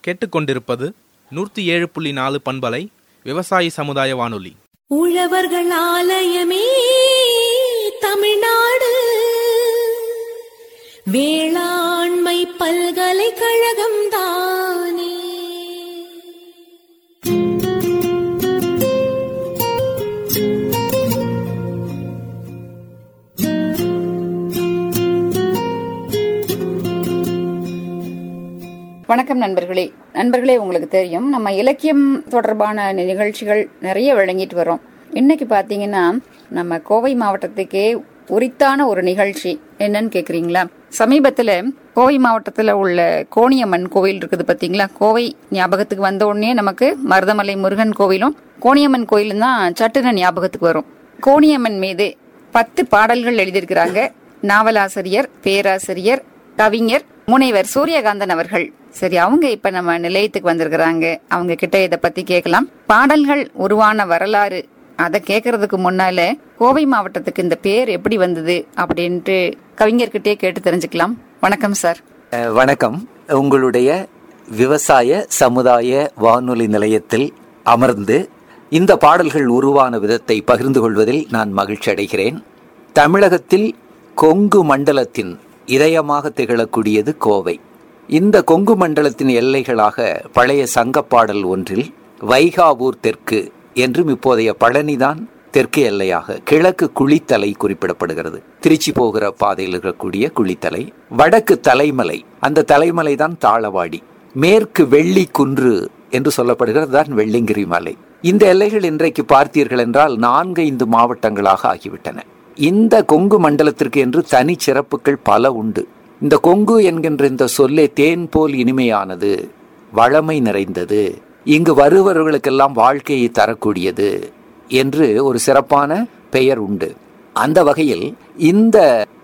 கேட்டுக்கொண்டிருப்பது நூற்றி ஏழு புள்ளி நாலு பண்பலை விவசாயி சமுதாய வானொலி உழவர்கள் ஆலயமே தமிழ்நாடு வேளாண்மை பல்கலைக்கழகம் தானே வணக்கம் நண்பர்களே நண்பர்களே உங்களுக்கு தெரியும் நம்ம இலக்கியம் தொடர்பான நிகழ்ச்சிகள் நிறைய வழங்கிட்டு வரோம் இன்னைக்கு பாத்தீங்கன்னா நம்ம கோவை மாவட்டத்துக்கே உரித்தான ஒரு நிகழ்ச்சி என்னன்னு கேக்குறீங்களா சமீபத்துல கோவை மாவட்டத்துல உள்ள கோணியம்மன் கோவில் இருக்குது பாத்தீங்களா கோவை ஞாபகத்துக்கு வந்த உடனே நமக்கு மருதமலை முருகன் கோவிலும் கோணியம்மன் கோயிலும் தான் சட்டுன ஞாபகத்துக்கு வரும் கோணியம்மன் மீது பத்து பாடல்கள் எழுதியிருக்கிறாங்க நாவலாசிரியர் பேராசிரியர் கவிஞர் முனைவர் சூரியகாந்தன் அவர்கள் சரி அவங்க இப்ப நம்ம நிலையத்துக்கு வந்திருக்கிறாங்க அவங்க கிட்ட இத பத்தி கேட்கலாம் பாடல்கள் உருவான வரலாறு அதை கேட்கறதுக்கு முன்னால கோவை மாவட்டத்துக்கு இந்த பேர் எப்படி வந்தது அப்படின்ட்டு கவிஞர்கிட்டே கேட்டு தெரிஞ்சுக்கலாம் வணக்கம் சார் அஹ், வணக்கம் உங்களுடைய விவசாய சமுதாய வானொலி நிலையத்தில் அமர்ந்து இந்த பாடல்கள் உருவான விதத்தை பகிர்ந்து கொள்வதில் நான் மகிழ்ச்சி அடைகிறேன் தமிழகத்தில் கொங்கு மண்டலத்தின் இதயமாக திகழக்கூடியது கோவை இந்த கொங்கு மண்டலத்தின் எல்லைகளாக பழைய சங்கப்பாடல் ஒன்றில் வைகாவூர் தெற்கு என்றும் இப்போதைய பழனிதான் தெற்கு எல்லையாக கிழக்கு குளித்தலை குறிப்பிடப்படுகிறது திருச்சி போகிற பாதையில் இருக்கக்கூடிய குளித்தலை வடக்கு தலைமலை அந்த தலைமலை தான் தாளவாடி மேற்கு வெள்ளி குன்று என்று சொல்லப்படுகிறது தான் வெள்ளிங்கிரி மலை இந்த எல்லைகள் இன்றைக்கு பார்த்தீர்கள் என்றால் நான்கைந்து மாவட்டங்களாக ஆகிவிட்டன இந்த கொங்கு மண்டலத்திற்கு என்று தனி சிறப்புகள் பல உண்டு இந்த கொங்கு என்கின்ற இந்த சொல்லே தேன் போல் இனிமையானது வளமை நிறைந்தது இங்கு வருபவர்களுக்கெல்லாம் வாழ்க்கையை தரக்கூடியது என்று ஒரு சிறப்பான பெயர் உண்டு அந்த வகையில் இந்த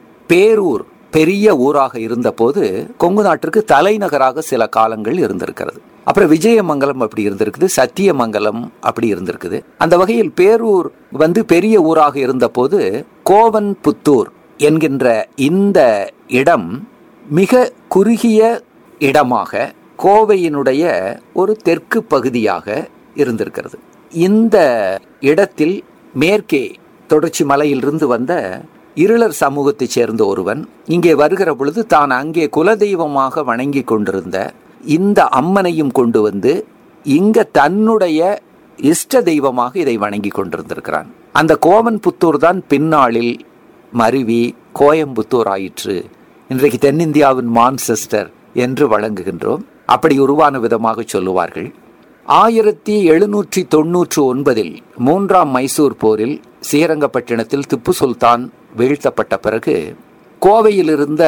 பேரூர் பெரிய ஊராக இருந்தபோது கொங்கு நாட்டிற்கு தலைநகராக சில காலங்கள் இருந்திருக்கிறது அப்புறம் விஜயமங்கலம் அப்படி இருந்திருக்குது சத்தியமங்கலம் அப்படி இருந்திருக்குது அந்த வகையில் பேரூர் வந்து பெரிய ஊராக இருந்தபோது கோவன் புத்தூர் என்கின்ற இந்த இடம் மிக குறுகிய இடமாக கோவையினுடைய ஒரு தெற்கு பகுதியாக இருந்திருக்கிறது இந்த இடத்தில் மேற்கே தொடர்ச்சி மலையிலிருந்து வந்த இருளர் சமூகத்தைச் சேர்ந்த ஒருவன் இங்கே வருகிற பொழுது தான் அங்கே குலதெய்வமாக வணங்கி கொண்டிருந்த இந்த அம்மனையும் கொண்டு வந்து இங்க தன்னுடைய இஷ்ட தெய்வமாக இதை வணங்கி கொண்டிருந்திருக்கிறான் அந்த கோவன் புத்தூர் தான் பின்னாளில் மருவி கோயம்புத்தூர் ஆயிற்று இன்றைக்கு தென்னிந்தியாவின் மான்செஸ்டர் என்று வழங்குகின்றோம் அப்படி உருவான விதமாக சொல்லுவார்கள் ஆயிரத்தி எழுநூற்றி தொன்னூற்று ஒன்பதில் மூன்றாம் மைசூர் போரில் ஸ்ரீரங்கப்பட்டினத்தில் திப்பு சுல்தான் வீழ்த்தப்பட்ட பிறகு கோவையில் இருந்த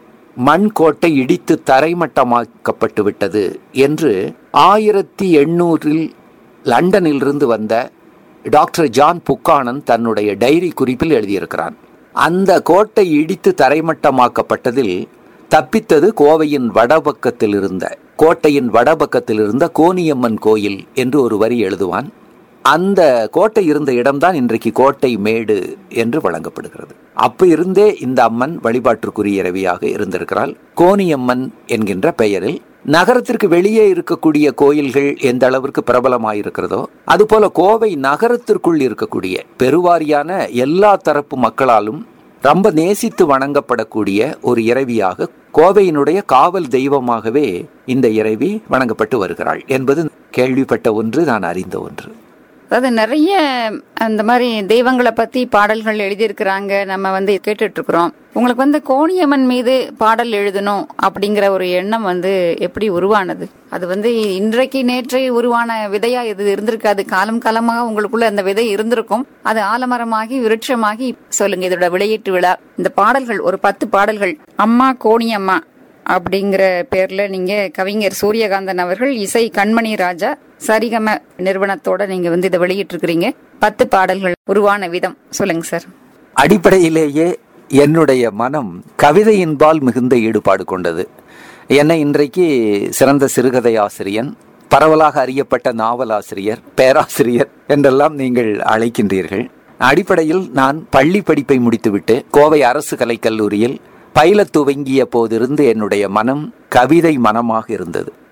மண் கோட்டை இடித்து தரைமட்டமாக்கப்பட்டு விட்டது என்று ஆயிரத்தி எண்ணூறில் லண்டனிலிருந்து வந்த டாக்டர் ஜான் புக்கானன் தன்னுடைய டைரி குறிப்பில் எழுதியிருக்கிறான் அந்த கோட்டை இடித்து தரைமட்டமாக்கப்பட்டதில் தப்பித்தது கோவையின் வடபக்கத்தில் இருந்த கோட்டையின் வடபக்கத்தில் இருந்த கோனியம்மன் கோயில் என்று ஒரு வரி எழுதுவான் அந்த கோட்டை இருந்த இடம்தான் இன்றைக்கு கோட்டை மேடு என்று வழங்கப்படுகிறது அப்ப இருந்தே இந்த அம்மன் வழிபாட்டிற்குரிய இரவியாக இருந்திருக்கிறாள் கோனியம்மன் என்கின்ற பெயரில் நகரத்திற்கு வெளியே இருக்கக்கூடிய கோயில்கள் எந்த அளவிற்கு பிரபலமாயிருக்கிறதோ அதுபோல கோவை நகரத்திற்குள் இருக்கக்கூடிய பெருவாரியான எல்லா தரப்பு மக்களாலும் ரொம்ப நேசித்து வணங்கப்படக்கூடிய ஒரு இறைவியாக கோவையினுடைய காவல் தெய்வமாகவே இந்த இறைவி வணங்கப்பட்டு வருகிறாள் என்பது கேள்விப்பட்ட ஒன்று நான் அறிந்த ஒன்று அதாவது நிறைய அந்த மாதிரி தெய்வங்களை பத்தி பாடல்கள் எழுதியிருக்கிறாங்க நம்ம வந்து கேட்டுட்டு இருக்கிறோம் உங்களுக்கு வந்து கோணியம்மன் மீது பாடல் எழுதணும் அப்படிங்கிற ஒரு எண்ணம் வந்து எப்படி உருவானது அது வந்து இன்றைக்கு நேற்றை உருவான விதையா இது இருந்திருக்காது காலம் காலமாக உங்களுக்குள்ள அந்த விதை இருந்திருக்கும் அது ஆலமரமாகி விருட்சமாகி சொல்லுங்க இதோட வெளியீட்டு விழா இந்த பாடல்கள் ஒரு பத்து பாடல்கள் அம்மா கோணியம்மா அப்படிங்கிற பேர்ல நீங்க கவிஞர் சூரியகாந்தன் அவர்கள் இசை கண்மணி ராஜா சரிகம நிறுவனத்தோட நீங்க வந்து இதை வெளியிட்டு இருக்கிறீங்க பத்து பாடல்கள் உருவான விதம் சொல்லுங்க சார் அடிப்படையிலேயே என்னுடைய மனம் கவிதையின்பால் மிகுந்த ஈடுபாடு கொண்டது என்னை இன்றைக்கு சிறந்த சிறுகதை ஆசிரியன் பரவலாக அறியப்பட்ட நாவலாசிரியர் பேராசிரியர் என்றெல்லாம் நீங்கள் அழைக்கின்றீர்கள் அடிப்படையில் நான் பள்ளி படிப்பை முடித்துவிட்டு கோவை அரசு கலைக்கல்லூரியில் பயிலத் துவங்கிய போதிருந்து என்னுடைய மனம் கவிதை மனமாக இருந்தது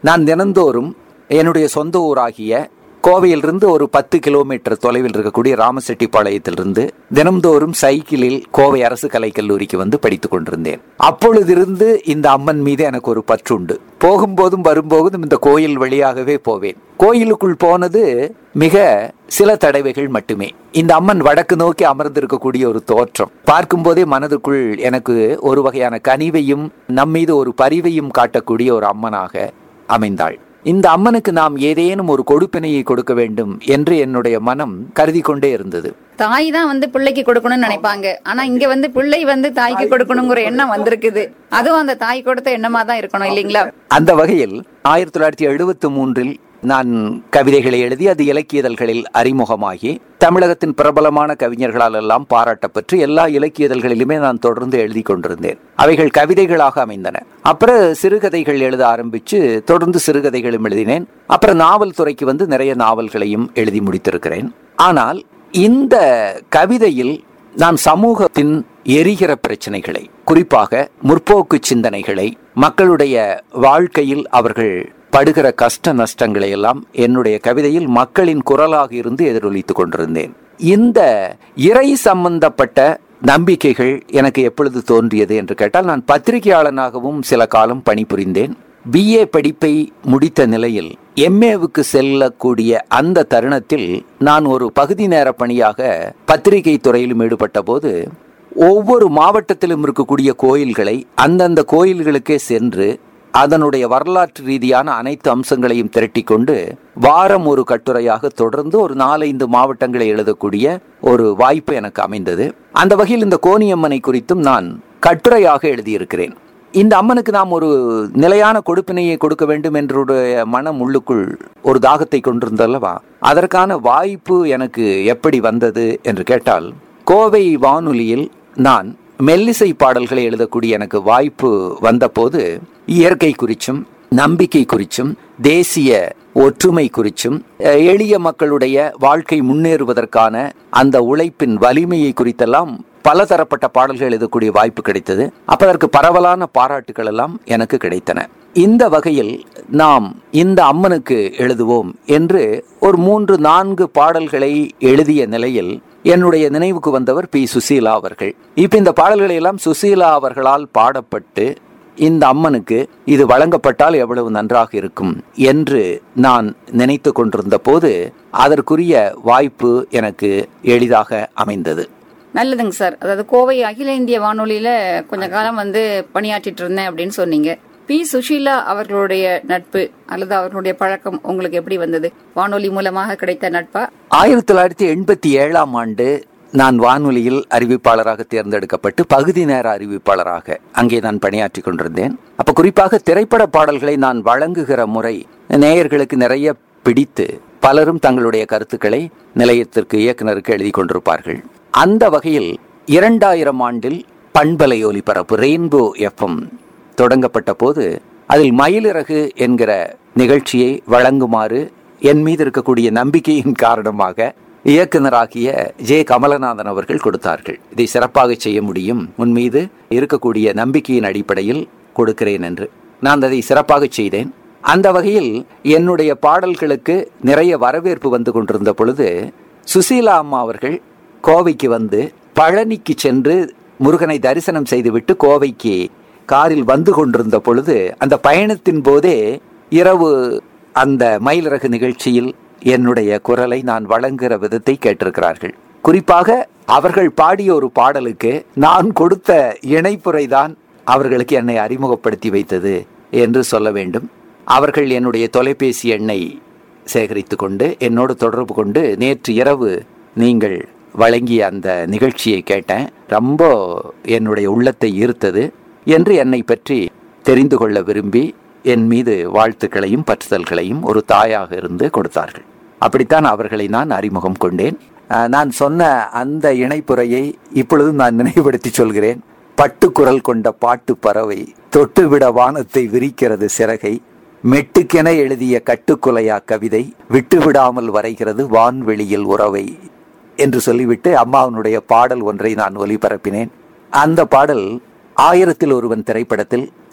நான் தினந்தோறும் என்னுடைய சொந்த ஊராகிய கோவையிலிருந்து ஒரு பத்து கிலோமீட்டர் தொலைவில் இருக்கக்கூடிய ராமசெட்டிப்பாளையத்திலிருந்து தினம்தோறும் சைக்கிளில் கோவை அரசு கலைக்கல்லூரிக்கு வந்து படித்துக் கொண்டிருந்தேன் அப்பொழுதிருந்து இந்த அம்மன் மீது எனக்கு ஒரு பற்றுண்டு போகும்போதும் வரும்போதும் இந்த கோயில் வழியாகவே போவேன் கோயிலுக்குள் போனது மிக சில தடவைகள் மட்டுமே இந்த அம்மன் வடக்கு நோக்கி அமர்ந்திருக்கக்கூடிய ஒரு தோற்றம் பார்க்கும்போதே மனதுக்குள் எனக்கு ஒரு வகையான கனிவையும் நம்மீது ஒரு பரிவையும் காட்டக்கூடிய ஒரு அம்மனாக அமைந்தாள் இந்த அம்மனுக்கு நாம் ஏதேனும் ஒரு கொடுப்பினையை கொடுக்க வேண்டும் என்று என்னுடைய மனம் கருதி கொண்டே இருந்தது தாய் தான் வந்து பிள்ளைக்கு கொடுக்கணும்னு நினைப்பாங்க ஆனா இங்க வந்து பிள்ளை வந்து தாய்க்கு கொடுக்கணுங்கிற எண்ணம் வந்திருக்குது அதுவும் அந்த தாய் கொடுத்த எண்ணமா தான் இருக்கணும் இல்லைங்களா அந்த வகையில் ஆயிரத்தி தொள்ளாயிரத்தி எழுபத்தி மூன்றில் நான் கவிதைகளை எழுதி அது இலக்கியதழ்களில் அறிமுகமாகி தமிழகத்தின் பிரபலமான கவிஞர்களால் எல்லாம் பாராட்டப்பட்டு எல்லா இலக்கியதழ்களிலுமே நான் தொடர்ந்து எழுதி கொண்டிருந்தேன் அவைகள் கவிதைகளாக அமைந்தன அப்புறம் சிறுகதைகள் எழுத ஆரம்பிச்சு தொடர்ந்து சிறுகதைகளும் எழுதினேன் அப்புறம் நாவல் துறைக்கு வந்து நிறைய நாவல்களையும் எழுதி முடித்திருக்கிறேன் ஆனால் இந்த கவிதையில் நான் சமூகத்தின் எரிகிற பிரச்சனைகளை குறிப்பாக முற்போக்கு சிந்தனைகளை மக்களுடைய வாழ்க்கையில் அவர்கள் படுகிற கஷ்ட நஷ்டங்களை எல்லாம் என்னுடைய கவிதையில் மக்களின் குரலாக இருந்து எதிரொலித்துக் கொண்டிருந்தேன் இந்த இறை சம்பந்தப்பட்ட நம்பிக்கைகள் எனக்கு எப்பொழுது தோன்றியது என்று கேட்டால் நான் பத்திரிகையாளனாகவும் சில காலம் பணிபுரிந்தேன் பிஏ படிப்பை முடித்த நிலையில் எம்ஏவுக்கு செல்லக்கூடிய அந்த தருணத்தில் நான் ஒரு பகுதி நேர பணியாக பத்திரிகை துறையிலும் ஈடுபட்ட போது ஒவ்வொரு மாவட்டத்திலும் இருக்கக்கூடிய கோயில்களை அந்தந்த கோயில்களுக்கே சென்று அதனுடைய வரலாற்று ரீதியான அனைத்து அம்சங்களையும் திரட்டிக் கொண்டு வாரம் ஒரு கட்டுரையாக தொடர்ந்து ஒரு நாலைந்து மாவட்டங்களை எழுதக்கூடிய ஒரு வாய்ப்பு எனக்கு அமைந்தது அந்த வகையில் இந்த கோணியம்மனை குறித்தும் நான் கட்டுரையாக எழுதியிருக்கிறேன் இந்த அம்மனுக்கு நாம் ஒரு நிலையான கொடுப்பினையை கொடுக்க வேண்டும் என்றுடைய மனம் உள்ளுக்குள் ஒரு தாகத்தை கொண்டிருந்தல்லவா அதற்கான வாய்ப்பு எனக்கு எப்படி வந்தது என்று கேட்டால் கோவை வானொலியில் நான் மெல்லிசை பாடல்களை எழுதக்கூடிய எனக்கு வாய்ப்பு வந்தபோது இயற்கை குறிச்சும் நம்பிக்கை குறிச்சும் தேசிய ஒற்றுமை குறிச்சும் அஹ், எளிய மக்களுடைய வாழ்க்கை முன்னேறுவதற்கான அந்த உழைப்பின் வலிமையை குறித்தெல்லாம் பலதரப்பட்ட பாடல்கள் எழுதக்கூடிய வாய்ப்பு கிடைத்தது அப்ப அதற்கு பரவலான பாராட்டுகள் எல்லாம் எனக்கு கிடைத்தன இந்த வகையில் நாம் இந்த அம்மனுக்கு எழுதுவோம் என்று ஒரு மூன்று நான்கு பாடல்களை எழுதிய நிலையில் என்னுடைய நினைவுக்கு வந்தவர் பி சுசீலா அவர்கள் இப்ப இந்த பாடல்களை எல்லாம் சுசீலா அவர்களால் பாடப்பட்டு இந்த அம்மனுக்கு இது வழங்கப்பட்டால் எவ்வளவு நன்றாக இருக்கும் என்று நான் நினைத்து கொண்டிருந்த போது அதற்குரிய வாய்ப்பு எனக்கு எளிதாக அமைந்தது நல்லதுங்க சார் அதாவது கோவை அகில இந்திய வானொலியில கொஞ்ச காலம் வந்து பணியாற்றிட்டு இருந்தேன் அப்படின்னு சொன்னீங்க பி சுஷீலா அவர்களுடைய நட்பு அல்லது அவர்களுடைய பழக்கம் உங்களுக்கு எப்படி வந்தது வானொலி மூலமாக கிடைத்த நட்பா ஆயிரத்தி தொள்ளாயிரத்தி எண்பத்தி ஏழாம் ஆண்டு நான் வானொலியில் அறிவிப்பாளராக தேர்ந்தெடுக்கப்பட்டு பகுதி நேர அறிவிப்பாளராக அங்கே நான் பணியாற்றி கொண்டிருந்தேன் அப்ப குறிப்பாக திரைப்பட பாடல்களை நான் வழங்குகிற முறை நேயர்களுக்கு நிறைய பிடித்து பலரும் தங்களுடைய கருத்துக்களை நிலையத்திற்கு இயக்குனருக்கு எழுதி கொண்டிருப்பார்கள் அந்த வகையில் இரண்டாயிரம் ஆண்டில் பண்பலை ஒலிபரப்பு ரெயின்போ எஃப்எம் தொடங்கப்பட்ட போது அதில் மயிலிறகு என்கிற நிகழ்ச்சியை வழங்குமாறு என் மீது இருக்கக்கூடிய நம்பிக்கையின் காரணமாக இயக்குனராகிய ஜே கமலநாதன் அவர்கள் கொடுத்தார்கள் இதை சிறப்பாக செய்ய முடியும் உன் மீது இருக்கக்கூடிய நம்பிக்கையின் அடிப்படையில் கொடுக்கிறேன் என்று நான் அதை சிறப்பாக செய்தேன் அந்த வகையில் என்னுடைய பாடல்களுக்கு நிறைய வரவேற்பு வந்து கொண்டிருந்த பொழுது சுசீலா அம்மா அவர்கள் கோவைக்கு வந்து பழனிக்கு சென்று முருகனை தரிசனம் செய்துவிட்டு கோவைக்கு காரில் வந்து கொண்டிருந்த பொழுது அந்த பயணத்தின் போதே இரவு அந்த மயிலிறகு நிகழ்ச்சியில் என்னுடைய குரலை நான் வழங்குகிற விதத்தை கேட்டிருக்கிறார்கள் குறிப்பாக அவர்கள் பாடிய ஒரு பாடலுக்கு நான் கொடுத்த இணைப்புரைதான் அவர்களுக்கு என்னை அறிமுகப்படுத்தி வைத்தது என்று சொல்ல வேண்டும் அவர்கள் என்னுடைய தொலைபேசி எண்ணை சேகரித்து கொண்டு என்னோடு தொடர்பு கொண்டு நேற்று இரவு நீங்கள் வழங்கிய அந்த நிகழ்ச்சியை கேட்டேன் ரொம்ப என்னுடைய உள்ளத்தை ஈர்த்தது என்று என்னை பற்றி தெரிந்து கொள்ள விரும்பி என் மீது வாழ்த்துக்களையும் பற்றுதல்களையும் ஒரு தாயாக இருந்து கொடுத்தார்கள் அப்படித்தான் அவர்களை நான் அறிமுகம் கொண்டேன் அஹ், நான் சொன்ன அந்த இணைப்புரையை இப்பொழுதும் நான் நினைவுபடுத்தி சொல்கிறேன் பட்டுக்குரல் கொண்ட பாட்டு பறவை தொட்டுவிட வானத்தை விரிக்கிறது சிறகை மெட்டுக்கென எழுதிய கட்டுக்குலையா கவிதை விட்டுவிடாமல் வரைகிறது வான்வெளியில் உறவை என்று சொல்லிவிட்டு அம்மாவனுடைய பாடல் ஒன்றை நான் ஒலிபரப்பினேன் அந்த பாடல் ஆயிரத்தில் ஒருவன் திரைப்படத்தில்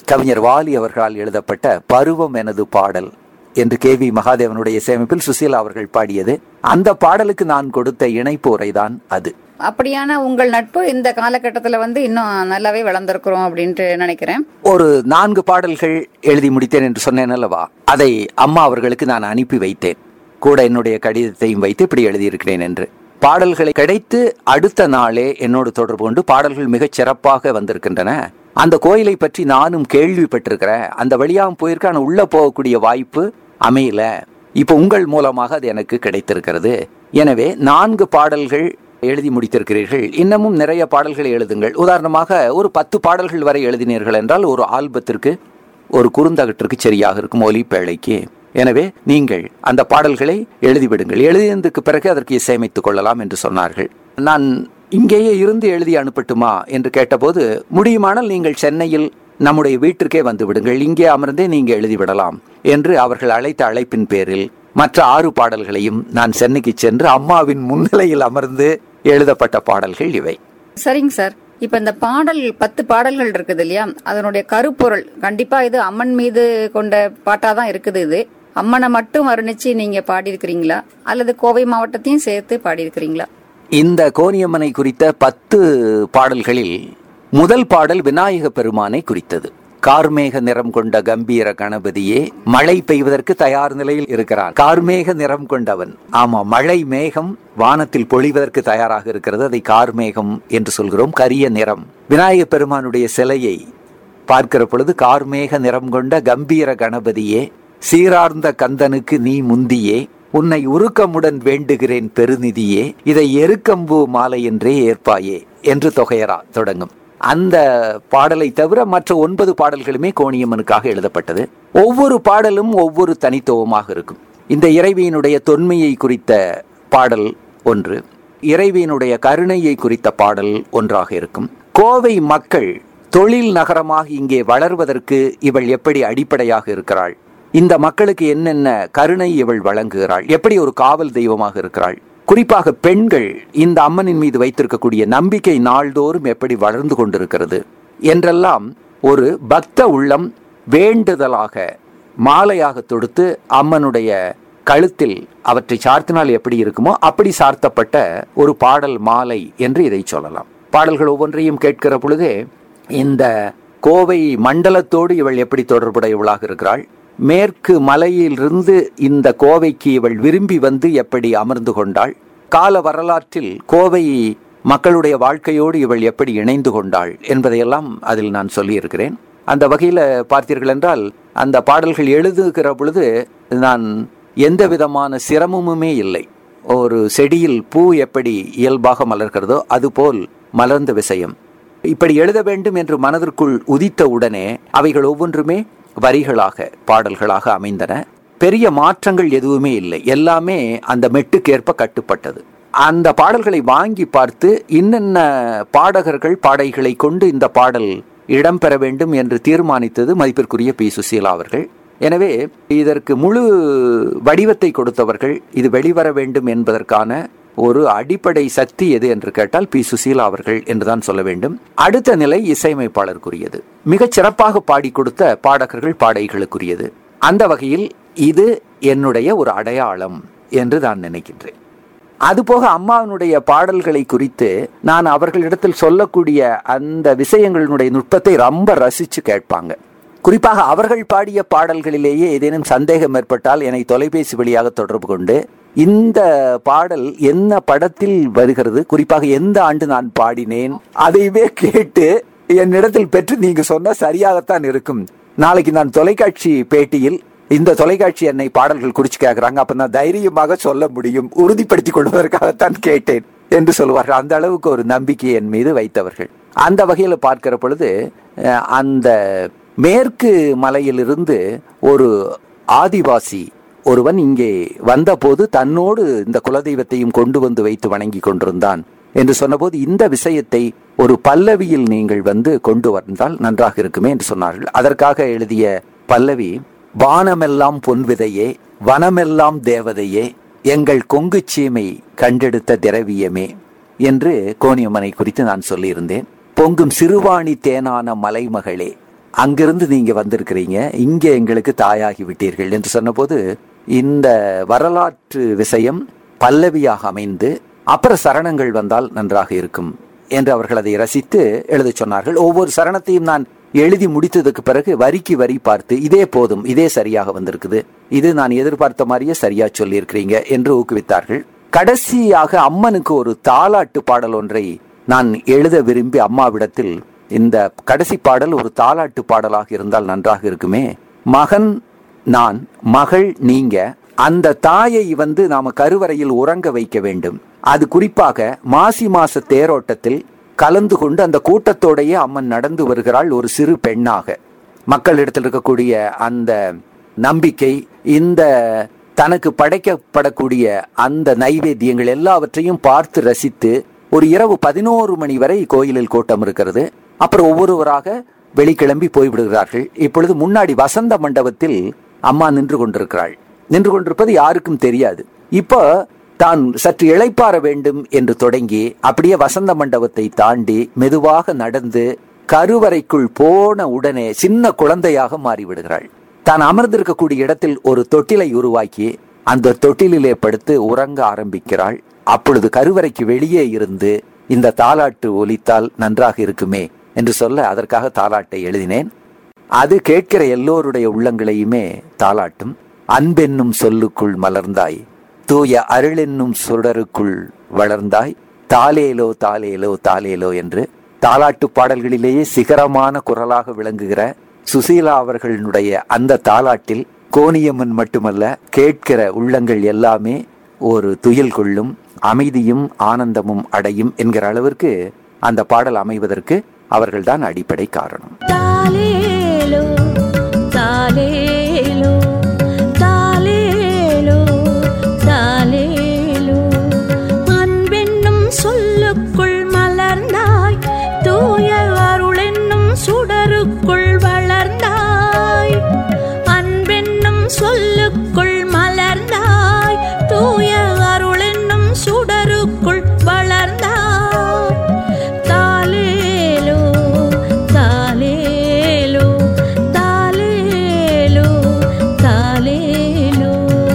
கவிஞர் வாலி அவர்களால் எழுதப்பட்ட பருவம் எனது பாடல் என்று கே வி மகாதேவனுடைய சேமிப்பில் சுசீலா அவர்கள் பாடியது அந்த பாடலுக்கு நான் கொடுத்த இணைப்பு உரைதான் அது அப்படியான உங்கள் நட்பு இந்த காலகட்டத்துல வந்து இன்னும் நல்லாவே வளர்ந்திருக்கிறோம் அப்படின்ட்டு நினைக்கிறேன் ஒரு நான்கு பாடல்கள் எழுதி முடித்தேன் என்று சொன்னேன் அல்லவா அதை அம்மா அவர்களுக்கு நான் அனுப்பி வைத்தேன் கூட என்னுடைய கடிதத்தையும் வைத்து இப்படி எழுதியிருக்கிறேன் என்று பாடல்களை கிடைத்து அடுத்த நாளே என்னோடு தொடர்பு கொண்டு பாடல்கள் மிகச் சிறப்பாக வந்திருக்கின்றன அந்த கோயிலை பற்றி நானும் கேள்விப்பட்டிருக்கிறேன் அந்த வழியாகவும் போயிருக்க ஆனா உள்ள போகக்கூடிய வாய்ப்பு அமையல இப்போ உங்கள் மூலமாக அது எனக்கு கிடைத்திருக்கிறது எனவே நான்கு பாடல்கள் எழுதி முடித்திருக்கிறீர்கள் இன்னமும் நிறைய பாடல்களை எழுதுங்கள் உதாரணமாக ஒரு பத்து பாடல்கள் வரை எழுதினீர்கள் என்றால் ஒரு ஆல்பத்திற்கு ஒரு குறுந்தகட்டிற்கு சரியாக இருக்கும் ஒலிப்பேழைக்கு எனவே நீங்கள் அந்த பாடல்களை எழுதிவிடுங்கள் எழுதியதுக்கு பிறகு அதற்கு இசையமைத்துக் கொள்ளலாம் என்று சொன்னார்கள் நான் இங்கேயே இருந்து எழுதி அனுப்பட்டுமா என்று கேட்டபோது முடியுமானால் நீங்கள் சென்னையில் நம்முடைய வீட்டிற்கே வந்து விடுங்கள் இங்கே அமர்ந்தே நீங்க எழுதிவிடலாம் என்று அவர்கள் அழைத்த அழைப்பின் பேரில் மற்ற ஆறு பாடல்களையும் நான் சென்னைக்கு சென்று அம்மாவின் முன்னிலையில் அமர்ந்து எழுதப்பட்ட பாடல்கள் இவை சரிங்க சார் இப்ப இந்த பாடல் பத்து பாடல்கள் இருக்குது இல்லையா அதனுடைய கருப்பொருள் கண்டிப்பா இது அம்மன் மீது கொண்ட பாட்டாதான் இருக்குது இது அம்மனை மட்டும் வர்ணிச்சு நீங்க பாடியிருக்கிறீங்களா அல்லது கோவை மாவட்டத்தையும் சேர்த்து பாடியிருக்கிறீங்களா இந்த கோனியம்மனை குறித்த பத்து பாடல்களில் முதல் பாடல் விநாயக பெருமானை குறித்தது கார்மேக நிறம் கொண்ட கம்பீர கணபதியே மழை பெய்வதற்கு தயார் நிலையில் இருக்கிறான் கார்மேக நிறம் கொண்டவன் ஆமா மழை மேகம் வானத்தில் பொழிவதற்கு தயாராக இருக்கிறது அதை கார்மேகம் என்று சொல்கிறோம் கரிய நிறம் விநாயக பெருமானுடைய சிலையை பார்க்கிற பொழுது கார்மேக நிறம் கொண்ட கம்பீர கணபதியே சீரார்ந்த கந்தனுக்கு நீ முந்தியே உன்னை உருக்கமுடன் வேண்டுகிறேன் பெருநிதியே இதை எருக்கம்பூ மாலை என்றே ஏற்பாயே என்று தொகையரா தொடங்கும் அந்த பாடலை தவிர மற்ற ஒன்பது பாடல்களுமே கோணியம்மனுக்காக எழுதப்பட்டது ஒவ்வொரு பாடலும் ஒவ்வொரு தனித்துவமாக இருக்கும் இந்த இறைவியினுடைய தொன்மையை குறித்த பாடல் ஒன்று இறைவியினுடைய கருணையை குறித்த பாடல் ஒன்றாக இருக்கும் கோவை மக்கள் தொழில் நகரமாக இங்கே வளர்வதற்கு இவள் எப்படி அடிப்படையாக இருக்கிறாள் இந்த மக்களுக்கு என்னென்ன கருணை இவள் வழங்குகிறாள் எப்படி ஒரு காவல் தெய்வமாக இருக்கிறாள் குறிப்பாக பெண்கள் இந்த அம்மனின் மீது வைத்திருக்கக்கூடிய நம்பிக்கை நாள்தோறும் எப்படி வளர்ந்து கொண்டிருக்கிறது என்றெல்லாம் ஒரு பக்த உள்ளம் வேண்டுதலாக மாலையாக தொடுத்து அம்மனுடைய கழுத்தில் அவற்றை சார்த்தினால் எப்படி இருக்குமோ அப்படி சார்த்தப்பட்ட ஒரு பாடல் மாலை என்று இதை சொல்லலாம் பாடல்கள் ஒவ்வொன்றையும் கேட்கிற பொழுதே இந்த கோவை மண்டலத்தோடு இவள் எப்படி தொடர்புடையவளாக இருக்கிறாள் மேற்கு மலையிலிருந்து இந்த கோவைக்கு இவள் விரும்பி வந்து எப்படி அமர்ந்து கொண்டாள் கால வரலாற்றில் கோவை மக்களுடைய வாழ்க்கையோடு இவள் எப்படி இணைந்து கொண்டாள் என்பதையெல்லாம் அதில் நான் சொல்லியிருக்கிறேன் அந்த வகையில் பார்த்தீர்கள் என்றால் அந்த பாடல்கள் எழுதுகிற பொழுது நான் எந்த விதமான சிரமமுமே இல்லை ஒரு செடியில் பூ எப்படி இயல்பாக மலர்கிறதோ அதுபோல் மலர்ந்த விஷயம் இப்படி எழுத வேண்டும் என்று மனதிற்குள் உதித்த உடனே அவைகள் ஒவ்வொன்றுமே வரிகளாக பாடல்களாக அமைந்தன பெரிய மாற்றங்கள் எதுவுமே இல்லை எல்லாமே அந்த மெட்டுக்கேற்ப கட்டுப்பட்டது அந்த பாடல்களை வாங்கி பார்த்து இன்னென்ன பாடகர்கள் பாடைகளை கொண்டு இந்த பாடல் இடம்பெற வேண்டும் என்று தீர்மானித்தது மதிப்பிற்குரிய பி சுசீலா அவர்கள் எனவே இதற்கு முழு வடிவத்தை கொடுத்தவர்கள் இது வெளிவர வேண்டும் என்பதற்கான ஒரு அடிப்படை சக்தி எது என்று கேட்டால் பி சுசீலா அவர்கள் என்றுதான் சொல்ல வேண்டும் அடுத்த நிலை இசையமைப்பாளருக்குரியது மிகச் சிறப்பாக பாடி கொடுத்த பாடகர்கள் பாடகிகளுக்குரியது அந்த வகையில் இது என்னுடைய ஒரு அடையாளம் என்று நான் நினைக்கின்றேன் அதுபோக அம்மாவினுடைய பாடல்களை குறித்து நான் அவர்களிடத்தில் சொல்லக்கூடிய அந்த விஷயங்களினுடைய நுட்பத்தை ரொம்ப ரசிச்சு கேட்பாங்க குறிப்பாக அவர்கள் பாடிய பாடல்களிலேயே ஏதேனும் சந்தேகம் ஏற்பட்டால் என்னை தொலைபேசி வழியாக தொடர்பு கொண்டு இந்த பாடல் என்ன படத்தில் வருகிறது குறிப்பாக எந்த ஆண்டு நான் பாடினேன் அதைவே கேட்டு என்னிடத்தில் பெற்று நீங்க சொன்னா சரியாகத்தான் இருக்கும் நாளைக்கு நான் தொலைக்காட்சி பேட்டியில் இந்த தொலைக்காட்சி என்னை பாடல்கள் குறிச்சு கேட்கிறாங்க அப்ப நான் தைரியமாக சொல்ல முடியும் உறுதிப்படுத்திக் கொள்வதற்காகத்தான் கேட்டேன் என்று சொல்லுவார்கள் அந்த அளவுக்கு ஒரு நம்பிக்கை என் மீது வைத்தவர்கள் அந்த வகையில் பார்க்கிற பொழுது அஹ், அந்த மேற்கு மலையிலிருந்து ஒரு ஆதிவாசி ஒருவன் இங்கே வந்தபோது தன்னோடு இந்த குலதெய்வத்தையும் கொண்டு வந்து வைத்து வணங்கி கொண்டிருந்தான் என்று சொன்னபோது இந்த விஷயத்தை ஒரு பல்லவியில் நீங்கள் வந்து கொண்டு வந்தால் நன்றாக இருக்குமே என்று சொன்னார்கள் அதற்காக எழுதிய பல்லவி வானமெல்லாம் பொன் விதையே வனமெல்லாம் தேவதையே எங்கள் கொங்கு சீமை கண்டெடுத்த திரவியமே என்று கோணியம்மனை குறித்து நான் சொல்லியிருந்தேன் பொங்கும் சிறுவாணி தேனான மலைமகளே அங்கிருந்து நீங்க வந்திருக்கிறீங்க இங்கே எங்களுக்கு தாயாகி விட்டீர்கள் என்று சொன்னபோது இந்த வரலாற்று விஷயம் பல்லவியாக அமைந்து அப்புற சரணங்கள் வந்தால் நன்றாக இருக்கும் என்று அவர்கள் அதை ரசித்து எழுதச் சொன்னார்கள் ஒவ்வொரு சரணத்தையும் நான் எழுதி முடித்ததுக்கு பிறகு வரிக்கு வரி பார்த்து இதே போதும் இதே சரியாக வந்திருக்குது இது நான் எதிர்பார்த்த மாதிரியே சரியா சொல்லியிருக்கிறீங்க என்று ஊக்குவித்தார்கள் கடைசியாக அம்மனுக்கு ஒரு தாலாட்டு பாடல் ஒன்றை நான் எழுத விரும்பி அம்மாவிடத்தில் இந்த கடைசி பாடல் ஒரு தாலாட்டு பாடலாக இருந்தால் நன்றாக இருக்குமே மகன் நான் மகள் நீங்க அந்த தாயை வந்து நாம கருவறையில் உறங்க வைக்க வேண்டும் அது குறிப்பாக மாசி மாச தேரோட்டத்தில் கலந்து கொண்டு அந்த கூட்டத்தோடையே அம்மன் நடந்து வருகிறாள் ஒரு சிறு பெண்ணாக மக்களிடத்தில் இருக்கக்கூடிய அந்த நம்பிக்கை இந்த தனக்கு படைக்கப்படக்கூடிய அந்த நைவேத்தியங்கள் எல்லாவற்றையும் பார்த்து ரசித்து ஒரு இரவு பதினோரு மணி வரை கோயிலில் கூட்டம் இருக்கிறது அப்புறம் ஒவ்வொருவராக வெளிக்கிளம்பி போய்விடுகிறார்கள் இப்பொழுது முன்னாடி வசந்த மண்டபத்தில் அம்மா நின்று கொண்டிருக்கிறாள் நின்று கொண்டிருப்பது யாருக்கும் தெரியாது இப்போ தான் சற்று இளைப்பாற வேண்டும் என்று தொடங்கி அப்படியே வசந்த மண்டபத்தை தாண்டி மெதுவாக நடந்து கருவறைக்குள் போன உடனே சின்ன குழந்தையாக மாறிவிடுகிறாள் தான் அமர்ந்திருக்கக்கூடிய இடத்தில் ஒரு தொட்டிலை உருவாக்கி அந்த தொட்டிலிலே படுத்து உறங்க ஆரம்பிக்கிறாள் அப்பொழுது கருவறைக்கு வெளியே இருந்து இந்த தாலாட்டு ஒலித்தால் நன்றாக இருக்குமே என்று சொல்ல அதற்காக தாலாட்டை எழுதினேன் அது கேட்கிற எல்லோருடைய உள்ளங்களையுமே தாலாட்டும் அன்பென்னும் சொல்லுக்குள் மலர்ந்தாய் தூய அருளென்னும் சுடருக்குள் வளர்ந்தாய் தாலேலோ தாலேலோ தாலேலோ என்று தாலாட்டு பாடல்களிலேயே சிகரமான குரலாக விளங்குகிற சுசீலா அவர்களுடைய அந்த தாலாட்டில் கோணியம்மன் மட்டுமல்ல கேட்கிற உள்ளங்கள் எல்லாமே ஒரு துயில் கொள்ளும் அமைதியும் ஆனந்தமும் அடையும் என்கிற அளவிற்கு அந்த பாடல் அமைவதற்கு அவர்கள்தான் அடிப்படை காரணம் தாலேலோ தாலேலோ தாலேலோ தாலேலோ அன்பென்னும் சொல்லுக்குள் மலர்ந்தாய் தூய அருளென்னும் சுடருக்குள் வளர்ந்தாய் அன்பென்னும் சொல்லுக்குள் மலர்ந்தாய் தூய அருளென்னும் சுடருக்குள் வளர்ந்தாய் தாலேலோ தாலேலோ தாலேலோ தாலேலோ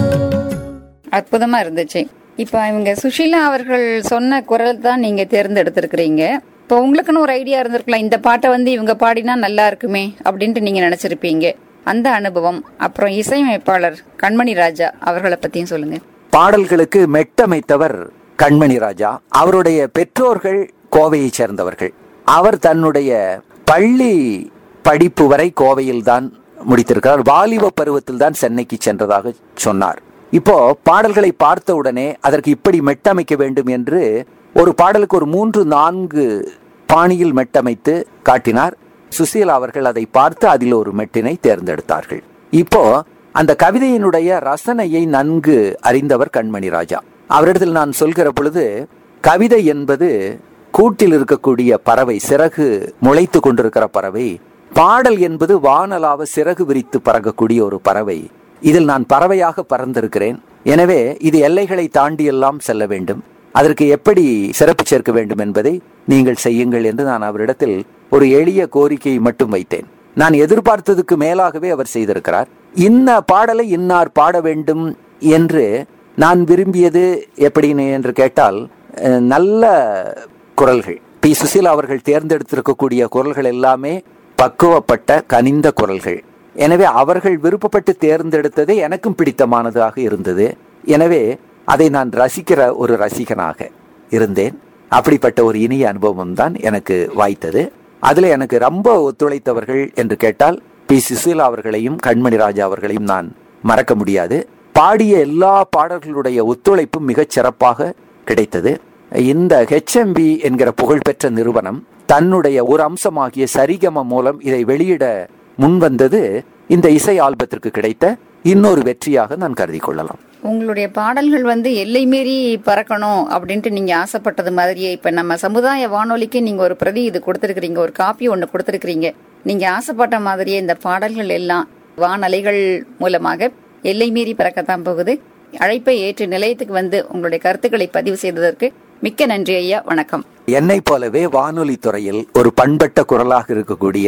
அற்புதமா இருந்துச்சு இப்போ இவங்க சுஷீலா அவர்கள் சொன்ன குரல் தான் நீங்க தேர்ந்தெடுத்திருக்கிறீங்க இப்போ உங்களுக்குன்னு ஒரு ஐடியா இருந்திருக்கலாம் இந்த பாட்டை வந்து இவங்க பாடினா நல்லா இருக்குமே அப்படின்ட்டு நீங்க நினைச்சிருப்பீங்க அந்த அனுபவம் அப்புறம் இசையமைப்பாளர் கண்மணி ராஜா அவர்களை பத்தியும் சொல்லுங்க பாடல்களுக்கு மெட்டமைத்தவர் கண்மணி ராஜா அவருடைய பெற்றோர்கள் கோவையைச் சேர்ந்தவர்கள் அவர் தன்னுடைய பள்ளி படிப்பு வரை கோவையில் தான் முடித்திருக்கிறார் வாலிப பருவத்தில் தான் சென்னைக்கு சென்றதாக சொன்னார் இப்போ பாடல்களை பார்த்த உடனே அதற்கு இப்படி மெட்டமைக்க வேண்டும் என்று ஒரு பாடலுக்கு ஒரு மூன்று நான்கு பாணியில் மெட்டமைத்து காட்டினார் சுசீலா அவர்கள் அதை பார்த்து அதில் ஒரு மெட்டினை தேர்ந்தெடுத்தார்கள் இப்போ அந்த கவிதையினுடைய ரசனையை நன்கு அறிந்தவர் கண்மணி ராஜா அவரிடத்தில் நான் சொல்கிற பொழுது கவிதை என்பது கூட்டில் இருக்கக்கூடிய பறவை சிறகு முளைத்து கொண்டிருக்கிற பறவை பாடல் என்பது வானலாவ சிறகு விரித்து பறக்கக்கூடிய ஒரு பறவை இதில் நான் பறவையாக பறந்திருக்கிறேன் எனவே இது எல்லைகளை தாண்டி எல்லாம் செல்ல வேண்டும் அதற்கு எப்படி சிறப்பு சேர்க்க வேண்டும் என்பதை நீங்கள் செய்யுங்கள் என்று நான் அவரிடத்தில் ஒரு எளிய கோரிக்கையை மட்டும் வைத்தேன் நான் எதிர்பார்த்ததுக்கு மேலாகவே அவர் செய்திருக்கிறார் இன்ன பாடலை இன்னார் பாட வேண்டும் என்று நான் விரும்பியது எப்படின்னு என்று கேட்டால் அஹ், நல்ல குரல்கள் பி சுசீலா அவர்கள் தேர்ந்தெடுத்திருக்கக்கூடிய குரல்கள் எல்லாமே பக்குவப்பட்ட கனிந்த குரல்கள் எனவே அவர்கள் விருப்பப்பட்டு தேர்ந்தெடுத்ததே எனக்கும் பிடித்தமானதாக இருந்தது எனவே அதை நான் ரசிக்கிற ஒரு ரசிகனாக இருந்தேன் அப்படிப்பட்ட ஒரு இனிய அனுபவம் தான் எனக்கு வாய்த்தது அதுல எனக்கு ரொம்ப ஒத்துழைத்தவர்கள் என்று கேட்டால் பி சுசீலா அவர்களையும் கண்மணி ராஜா அவர்களையும் நான் மறக்க முடியாது பாடிய எல்லா பாடல்களுடைய ஒத்துழைப்பும் மிகச் சிறப்பாக கிடைத்தது இந்த ஹெச்எம்பி என்கிற புகழ்பெற்ற நிறுவனம் தன்னுடைய ஒரு அம்சமாகிய சரிகம மூலம் இதை வெளியிட முன்வந்தது இந்த இசை ஆல்பத்திற்கு கிடைத்த இன்னொரு வெற்றியாக நான் கருதி கொள்ளலாம் உங்களுடைய பாடல்கள் வந்து எல்லை மீறி பறக்கணும் அப்படின்ட்டு நீங்க ஆசைப்பட்டது மாதிரியே இப்ப நம்ம சமுதாய வானொலிக்கு நீங்க ஒரு பிரதி இது கொடுத்திருக்கிறீங்க ஒரு காப்பி ஒண்ணு கொடுத்திருக்கிறீங்க நீங்க ஆசைப்பட்ட மாதிரியே இந்த பாடல்கள் எல்லாம் வானலைகள் மூலமாக எல்லை மீறி பறக்கத்தான் போகுது அழைப்பை ஏற்று நிலையத்துக்கு வந்து உங்களுடைய கருத்துக்களை பதிவு செய்ததற்கு மிக்க நன்றி ஐயா வணக்கம் என்னைப் போலவே வானொலி துறையில் ஒரு பண்பட்ட குரலாக இருக்கக்கூடிய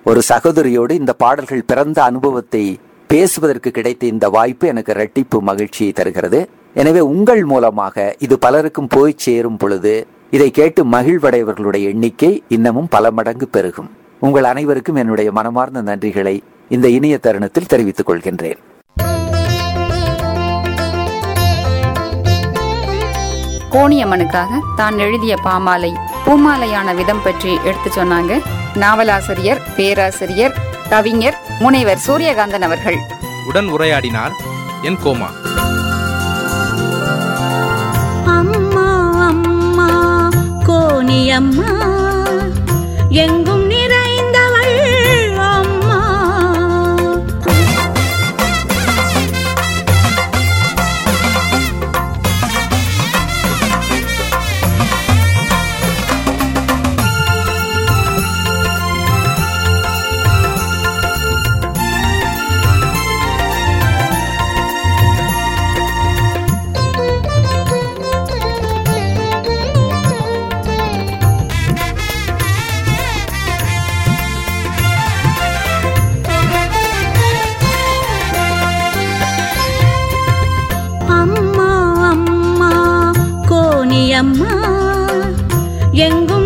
ஒரு சகோதரியோடு இந்த பாடல்கள் பிறந்த அனுபவத்தை பேசுவதற்கு கிடைத்த இந்த வாய்ப்பு எனக்கு இரட்டிப்பு மகிழ்ச்சியை தருகிறது எனவே உங்கள் மூலமாக இது பலருக்கும் போய் சேரும் பொழுது இதை கேட்டு மகிழ்வடைவர்களுடைய எண்ணிக்கை இன்னமும் பல மடங்கு பெருகும் உங்கள் அனைவருக்கும் என்னுடைய மனமார்ந்த நன்றிகளை இந்த இனிய தருணத்தில் தெரிவித்துக் கொள்கின்றேன் கோணியம்மனுக்காக தான் எழுதிய பாமாலை பூமாலையான விதம் பற்றி எடுத்து சொன்னாங்க நாவலாசிரியர் பேராசிரியர் கவிஞர் முனைவர் சூரியகாந்தன் அவர்கள் உடன் உரையாடினார் என் கோமா அம்மா அம்மா கோணியம்மா எங்கும் நிறைந்தவள் அம்மா அம்மா அம்மா கோணியம்மா எங்கும்